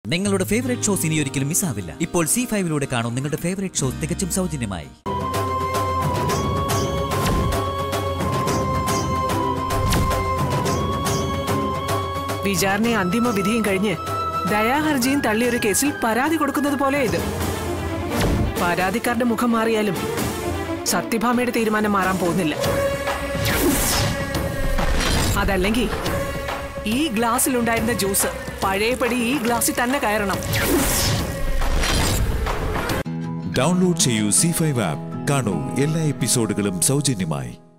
നിങ്ങളുടെ favourite shows ഇനി ഒരിക്കലും മിസ്സാവില്ല ഇപ്പോൾ സി ഫൈവിലൂടെ കാണും നിങ്ങളുടെ ഫേവറേറ്റ് ഷോ തികച്ചും സൗജന്യമായി വിചാരണയും അന്തിമ വിധിയും കഴിഞ്ഞ് ദയാഹർജിയും തള്ളിയൊരു കേസിൽ പരാതി കൊടുക്കുന്നത് പോലെ ഇത് പരാതിക്കാരുടെ മുഖം മാറിയാലും സത്യഭാമയുടെ തീരുമാനം മാറാൻ പോകുന്നില്ല അതല്ലെങ്കിൽ ഈ ഗ്ലാസ്സിലുണ്ടായിരുന്ന ജ്യൂസ് പഴയപടി ഈ ഗ്ലാസ്സിൽ തന്നെ കയറണം ഡൗൺലോഡ് ചെയ്യൂ സി ഫൈവ് ആപ്പ് കാണൂ എല്ലാ എപ്പിസോഡുകളും സൗജന്യമായി